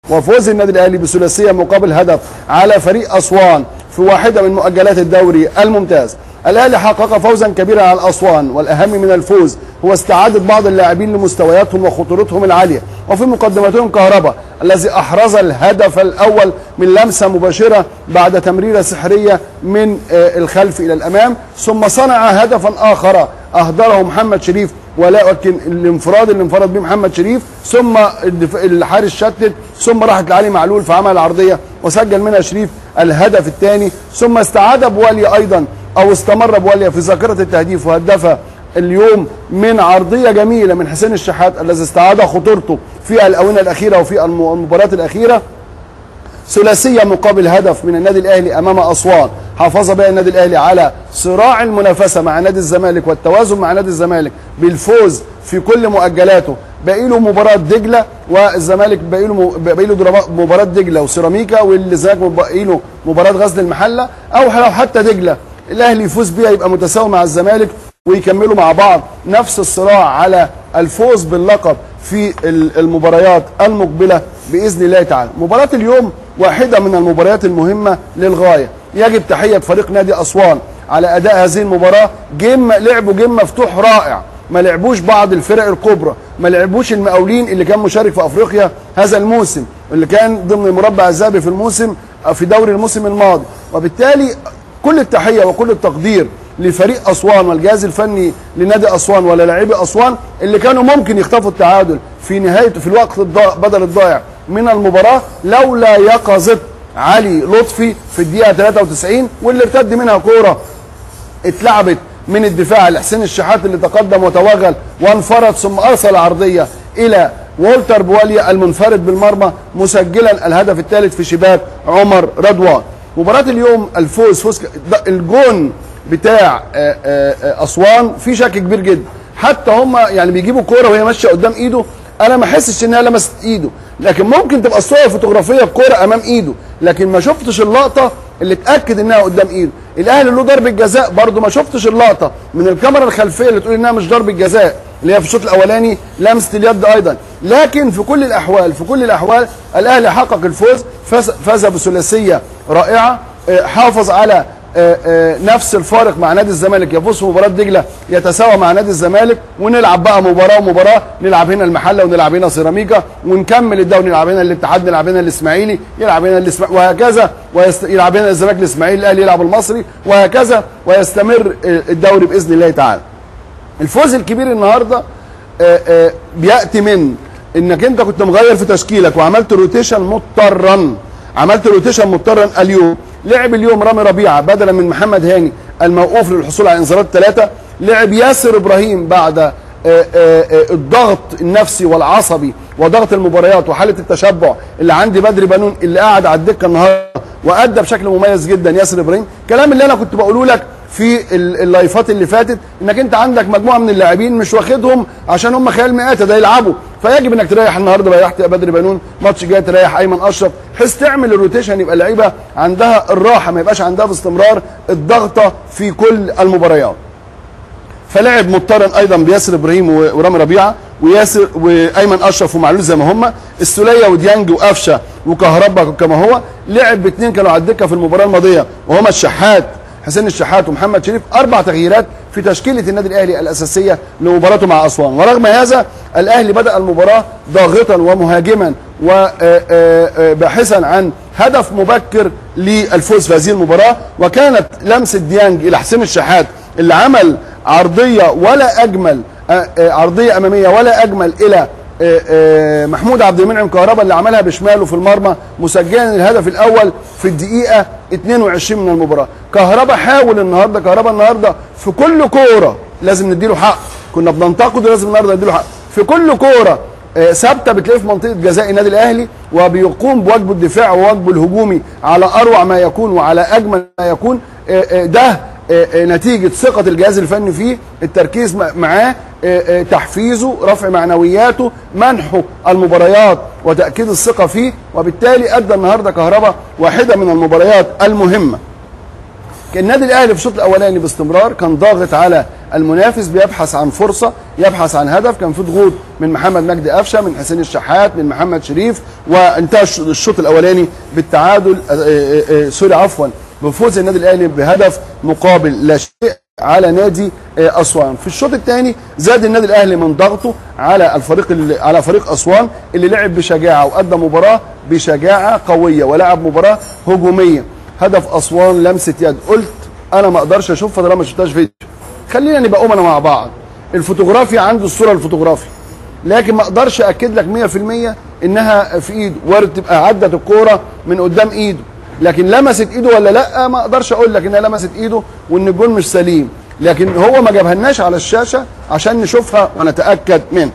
وفوز النادي الاهلي بثلاثيه مقابل هدف على فريق اسوان في واحده من مؤجلات الدوري الممتاز الاهلي حقق فوزا كبيرا على اسوان والاهم من الفوز هو استعاده بعض اللاعبين لمستوياتهم وخطورتهم العاليه وفي مقدمتهم كهربا الذي احرز الهدف الاول من لمسه مباشره بعد تمريره سحريه من آه، الخلف الى الامام ثم صنع هدفا اخر اهدره محمد شريف ولكن الانفراد اللي انفرد به محمد شريف ثم الدف- الحارس شتت ثم راحت لعلي معلول في عمل العرضيه وسجل منها شريف الهدف الثاني ثم استعاد بواليا ايضا او استمر بواليا في ذاكره التهديف وهدف اليوم من عرضيه جميله من حسين الشحات الذي استعاد خطورته في الاونه الاخيره وفي الم- المباريات الاخيره ثلاثيه مقابل هدف من النادي الاهلي امام اسوان حافظ بها النادي الاهلي على صراع المنافسه مع نادي الزمالك والتوازن مع نادي الزمالك بالفوز في كل مؤجلاته باقي له مباراه دجله والزمالك باقي له باقي له درما- مباراه دجله وسيراميكا والزمالك باقي له مباراه غزل المحله او لو حتى دجله الاهلي يفوز بيها يبقى متساوي مع الزمالك ويكملوا مع بعض نفس الصراع على الفوز باللقب في ال- المباريات المقبله باذن الله تعالى. مباراه اليوم واحده من المباريات المهمه للغايه، يجب تحيه فريق نادي اسوان على اداء هذه المباراه، جيم لعبوا جيم مفتوح رائع، ما لعبوش بعض الفرق الكبرى، ما لعبوش المقاولين اللي كان مشارك في افريقيا هذا الموسم، اللي كان ضمن المربع الذهبي في الموسم في دوري الموسم الماضي، وبالتالي كل التحيه وكل التقدير لفريق اسوان والجهاز الفني لنادي اسوان ولاعبي اسوان اللي كانوا ممكن يخطفوا التعادل في نهايه في الوقت الضائع بدل الضائع من المباراه لولا يقظه علي لطفي في الدقيقه 93 واللي ارتد منها كوره اتلعبت من الدفاع لحسين الشحات اللي تقدم وتوغل وانفرد ثم ارسل عرضيه الى وولتر بواليا المنفرد بالمرمى مسجلا الهدف الثالث في شباك عمر رضوان مباراه اليوم الفوز فوز ك- ده الجون بتاع آه، آه، آه، اسوان في شك كبير جدا حتى هم يعني بيجيبوا كوره وهي ماشيه قدام ايده انا ما احسش انها لمست ايده لكن ممكن تبقى الصوره فوتوغرافيه بكوره امام ايده لكن ما شفتش اللقطه اللي اتاكد انها قدام ايده الاهلي له ضربه جزاء برده ما شفتش اللقطه من الكاميرا الخلفيه اللي تقول انها مش ضربه جزاء اللي هي في الشوط الاولاني لمسه اليد ايضا لكن في كل الاحوال في كل الاحوال الاهلي حقق الفوز فاز, فاز بثلاثيه رائعه آه، حافظ على آه، آه، نفس الفارق مع نادي الزمالك يفوز في مباراه دجله يتساوى مع نادي الزمالك ونلعب بقى مباراه ومباراه نلعب هنا المحله ونلعب هنا سيراميكا ونكمل الدوري نلعب هنا الاتحاد نلعب هنا الاسماعيلي يلعب هنا الاسماعيلي وهكذا ويست... يلعب هنا الزمالك الاسماعيلي الاهلي يلعب المصري وهكذا ويستمر آه، الدوري باذن الله تعالى. الفوز الكبير النهارده آه، آه، بياتي من انك انت كنت مغير في تشكيلك وعملت روتيشن مضطرا عملت روتيشن مضطرا اليوم لعب اليوم رامي ربيعه بدلا من محمد هاني الموقوف للحصول على انذارات ثلاثه لعب ياسر ابراهيم بعد آه، آه، آه، الضغط النفسي والعصبي وضغط المباريات وحاله التشبع اللي عندي بدري بنون اللي قاعد على الدكه النهارده وادى بشكل مميز جدا ياسر ابراهيم الكلام اللي انا كنت بقوله لك في ال- اللايفات اللي فاتت انك انت عندك مجموعه من اللاعبين مش واخدهم عشان هم خيال مئات ده يلعبوا فيجب انك تريح النهارده ريحت يا بدري بنون ماتش جاي تريح ايمن اشرف بحيث تعمل الروتيشن يبقى اللعيبه عندها الراحه ما يبقاش عندها باستمرار الضغطه في كل المباريات فلعب مضطرا ايضا بياسر ابراهيم و- ورامي ربيعه وياسر وايمن اشرف ومعلول زي ما هم السوليه وديانج وقفشه وكهربا كما هو لعب باثنين كانوا على الدكه في المباراه الماضيه وهما الشحات حسين الشحات ومحمد شريف اربع تغييرات في تشكيله النادي الاهلي الاساسيه لمباراته مع اسوان ورغم هذا الاهلي بدا المباراه ضاغطا ومهاجما وباحثا عن هدف مبكر للفوز في هذه المباراه وكانت لمسه ديانج الى حسين الشحات اللي عمل عرضيه ولا اجمل آه، آه، عرضيه اماميه ولا اجمل الى آه، آه، محمود عبد المنعم كهربا اللي عملها بشماله في المرمى مسجلا الهدف الاول في الدقيقه 22 من المباراه كهربا حاول النهارده كهربا النهارده في كل كوره لازم نديله حق كنا بننتقده لازم النهارده نديله حق في كل كوره آه، ثابته بتلاقيه في منطقه جزاء النادي الاهلي وبيقوم بواجبه الدفاع وواجبه الهجومي على اروع ما يكون وعلى اجمل ما يكون آه، آه، ده آه، آه، نتيجه ثقه الجهاز الفني فيه التركيز م- معاه آه، آه، تحفيزه رفع معنوياته منحه المباريات وتاكيد الثقه فيه وبالتالي ادى النهارده كهربا واحده من المباريات المهمه كان النادي الاهلي في الشوط الاولاني باستمرار كان ضاغط على المنافس بيبحث عن فرصه يبحث عن هدف كان في ضغوط من محمد مجدي قفشه من حسين الشحات من محمد شريف وانتهى الش- الشوط الاولاني بالتعادل آه، آه، آه، سوري عفوا بفوز النادي الاهلي بهدف مقابل لا شيء على نادي آه، اسوان في الشوط الثاني زاد النادي الاهلي من ضغطه على الفريق اللي على فريق اسوان اللي لعب بشجاعه وادى مباراه بشجاعه قويه ولعب مباراه هجوميه هدف اسوان لمسه يد قلت انا ما اقدرش اشوفها طالما ما شفتهاش فيديو خلينا نبقى امنا مع بعض الفوتوغرافيا عنده الصوره الفوتوغرافي لكن ما اقدرش اكد لك 100% انها في ايده وارد تبقى عدت الكوره من قدام ايده لكن لمست ايده ولا لا ما اقدرش اقول لك انها لمست ايده وان الجول مش سليم لكن هو ما جابهالناش على الشاشه عشان نشوفها ونتاكد منها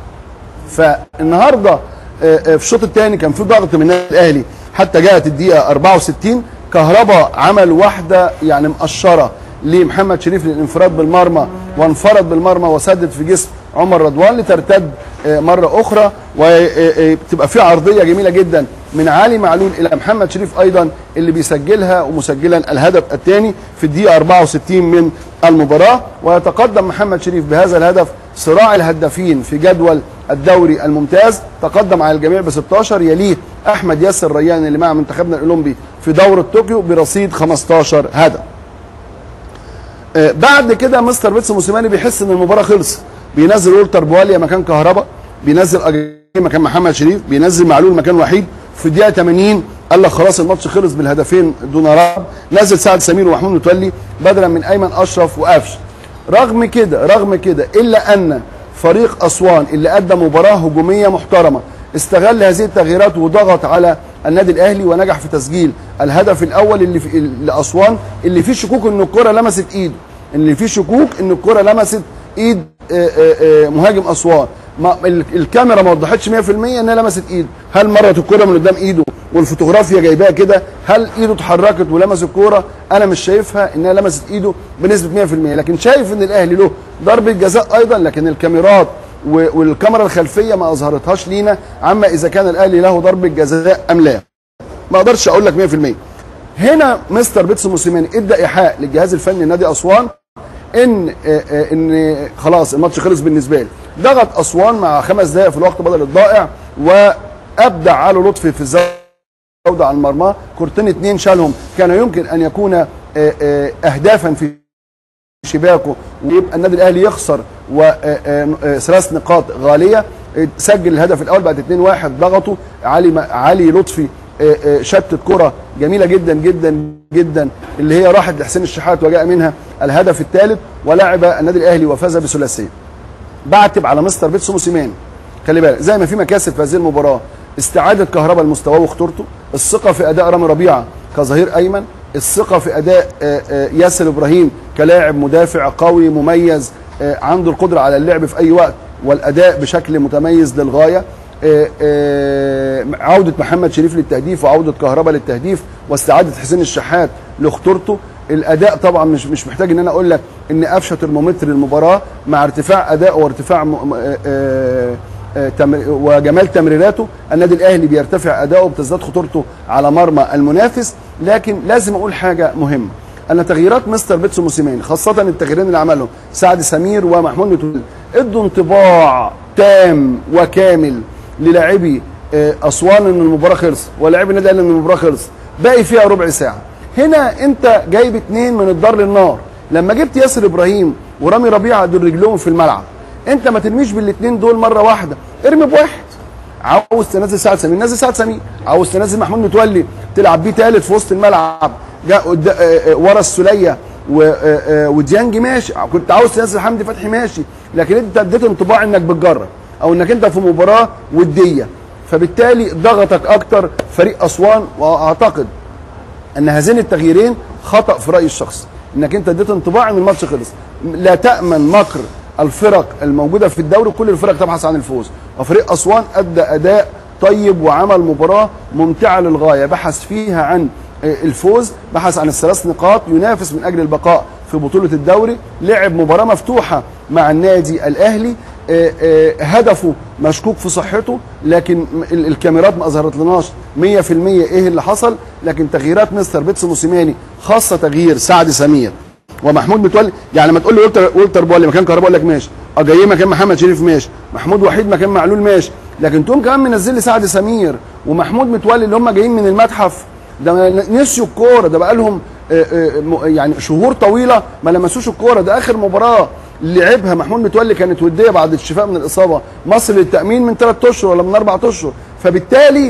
فالنهارده آه، آه، في الشوط الثاني كان في ضغط من النادي الاهلي حتى جاءت الدقيقه 64 كهربا عمل واحده يعني مقشره لمحمد شريف للانفراد بالمرمى وانفرد بالمرمى وسدد في جسم عمر رضوان لترتد آه، مره اخرى وتبقى في عرضيه جميله جدا من علي معلول الى محمد شريف ايضا اللي بيسجلها ومسجلا الهدف الثاني في الدقيقه 64 من المباراه ويتقدم محمد شريف بهذا الهدف صراع الهدافين في جدول الدوري الممتاز تقدم على الجميع ب 16 يليه احمد ياسر ريان اللي مع منتخبنا الاولمبي في دوره طوكيو برصيد 15 هدف آه، بعد كده مستر بيتسو موسيماني بيحس ان المباراه خلصت بينزل ولتر بواليا مكان كهربا بينزل اجاي مكان محمد شريف بينزل معلول مكان وحيد في الدقيقه 80 قال لك خلاص الماتش خلص بالهدفين دون رعب نزل سعد سمير ومحمود متولي بدلا من ايمن اشرف وقفش رغم كده رغم كده الا ان فريق اسوان اللي ادى مباراه هجوميه محترمه استغل هذه التغييرات وضغط على النادي الاهلي ونجح في تسجيل الهدف الاول اللي في لاسوان اللي فيه شكوك ان الكره لمست ايده اللي فيه شكوك ان الكره لمست ايد آه، آه، آه، مهاجم اسوان ما ال- الكاميرا ما وضحتش 100% انها لمست ايده هل مرت الكره من قدام ايده والفوتوغرافيا جايباها كده هل ايده اتحركت ولمس الكوره انا مش شايفها انها لمست ايده بنسبه 100% لكن شايف ان الاهلي له ضربه جزاء ايضا لكن الكاميرات و- والكاميرا الخلفيه ما اظهرتهاش لينا عما اذا كان الاهلي له ضربه جزاء ام لا ما اقدرش اقول لك 100% هنا مستر بيتسو موسيماني ادى ايحاء للجهاز الفني لنادي اسوان ان آه، آه، ان خلاص الماتش خلص بالنسبه لي ضغط اسوان مع خمس دقائق في الوقت بدل الضائع وابدع علي لطفي في الزاويه عن مرماه كورتين اتنين شالهم كان يمكن ان يكون آه، آه، اهدافا في شباكه ويبقى النادي الاهلي يخسر وثلاث نقاط غاليه سجل الهدف الاول بعد 2-1 ضغطوا علي علي لطفي آه، آه، شتت كره جميله جدا جدا جدا اللي هي راحت لحسين الشحات وجاء منها الهدف الثالث ولعب النادي الاهلي وفاز بثلاثيه بعتب على مستر بيتسو موسيماني خلي بالك زي ما في مكاسب في هذه المباراه استعاده كهرباء لمستواه وخطورته الثقه في اداء رامي ربيعه كظهير ايمن الثقه في اداء آه، آه، ياسر ابراهيم كلاعب مدافع قوي مميز آه، عنده القدره على اللعب في اي وقت والاداء بشكل متميز للغايه آه، آه، عوده محمد شريف للتهديف وعوده كهرباء للتهديف واستعاده حسين الشحات لخطورته الاداء طبعا مش مش محتاج ان انا اقول لك ان قفشه ترمومتر المباراه مع ارتفاع ادائه وارتفاع م... م- آه، آه، آه، تمر... وجمال تمريراته النادي الاهلي بيرتفع اداؤه بتزداد خطورته على مرمى المنافس لكن لازم اقول حاجه مهمه ان تغييرات مستر بيتسو موسيماني خاصه التغييرين اللي عملهم سعد سمير ومحمود متولي ادوا انطباع تام وكامل للاعبي آه، اسوان ان المباراه خلصت ولاعبي النادي الاهلي ان المباراه خلصت باقي فيها ربع ساعه هنا انت جايب اتنين من الدار للنار لما جبت ياسر ابراهيم ورامي ربيعه دول رجلهم في الملعب انت ما ترميش بالاثنين دول مره واحده ارمي بواحد عاوز تنزل سعد سمير نزل سعد سمير عاوز تنزل محمود متولي تلعب بيه ثالث في وسط الملعب جا قد- آه، آه، ورا السوليه و- آه، آه، وديانج ماشي كنت عاوز تنزل حمدي فتحي ماشي لكن انت اديت انطباع انك بتجرب او انك انت في مباراه وديه فبالتالي ضغطك اكتر فريق اسوان واعتقد ان هذين التغييرين خطا في رايي الشخصي انك انت اديت انطباع ان الماتش خلص لا تامن مكر الفرق الموجوده في الدوري كل الفرق تبحث عن الفوز وفريق اسوان ادى اداء طيب وعمل مباراه ممتعه للغايه بحث فيها عن آه، الفوز بحث عن الثلاث نقاط ينافس من اجل البقاء في بطوله الدوري لعب مباراه مفتوحه مع النادي الاهلي آه، آه، هدفه مشكوك في صحته لكن م- ال- الكاميرات ما اظهرت لناش ايه اللي حصل لكن تغييرات مستر بيتسو موسيماني خاصه تغيير سعد سمير ومحمود متولي يعني لما تقول لي ولتر ولتر بولي مكان كهرباء اقول لك ماشي اجاييه مكان محمد شريف ماشي محمود وحيد مكان معلول ماشي لكن تقوم كمان منزل لي سعد سمير ومحمود متولي اللي هم جايين من المتحف ده نسيوا الكوره ده بقى لهم يعني شهور طويله ما لمسوش الكوره ده اخر مباراه لعبها محمود متولي كانت وديه بعد الشفاء من الاصابه مصر للتامين من ثلاث اشهر ولا من اربع اشهر فبالتالي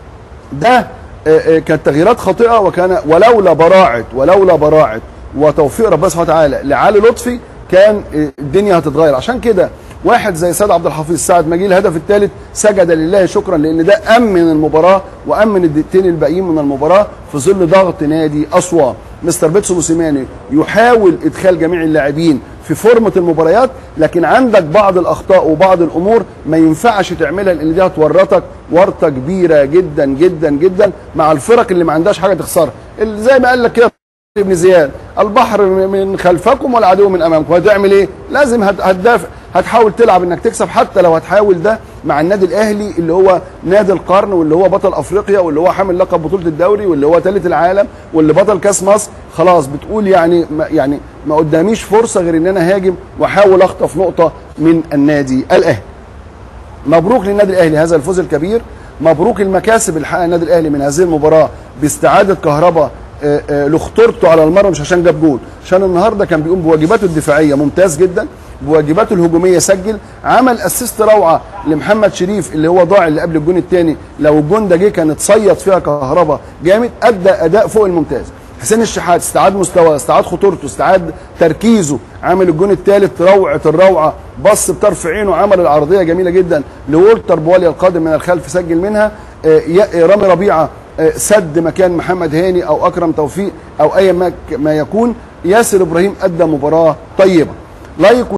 ده كانت تغييرات خاطئه وكان ولولا براعه ولولا براعه وتوفيق ربنا سبحانه وتعالى لعلي لطفي كان الدنيا هتتغير عشان كده واحد زي سيد عبد الحفيظ سعد ما جه الهدف الثالث سجد لله شكرا لان ده امن المباراه وامن الدقيقتين الباقيين من المباراه في ظل ضغط نادي اسوان مستر بيتسو موسيماني يحاول ادخال جميع اللاعبين في فورمه المباريات لكن عندك بعض الاخطاء وبعض الامور ما ينفعش تعملها لان دي هتورطك ورطه كبيره جدا جدا جدا مع الفرق اللي ما عندهاش حاجه تخسرها اللي زي ما قال لك كده ابن زياد البحر من خلفكم والعدو من امامكم هتعمل ايه لازم هتدافع هتحاول تلعب انك تكسب حتى لو هتحاول ده مع النادي الاهلي اللي هو نادي القرن واللي هو بطل افريقيا واللي هو حامل لقب بطوله الدوري واللي هو ثالث العالم واللي بطل كاس مصر خلاص بتقول يعني ما يعني ما قداميش فرصه غير ان انا هاجم واحاول اخطف نقطه من النادي الاهلي مبروك للنادي الاهلي هذا الفوز الكبير مبروك المكاسب اللي حققها النادي الاهلي من هذه المباراه باستعاده كهرباء لخطورته على المرمى مش عشان جاب جول عشان النهارده كان بيقوم بواجباته الدفاعيه ممتاز جدا بواجباته الهجوميه سجل عمل اسيست روعه لمحمد شريف اللي هو ضاع اللي قبل الجون الثاني لو الجون ده جه كان اتصيد فيها كهرباء جامد ادى اداء فوق الممتاز حسين الشحات استعاد مستواه استعاد خطورته استعاد تركيزه عامل الجون الثالث روعه الروعه بص بطرف عينه عمل العرضيه جميله جدا لولتر بوالي القادم من الخلف سجل منها رامي ربيعه سد مكان محمد هاني او اكرم توفيق او اي ما يكون ياسر ابراهيم ادى مباراه طيبه لايك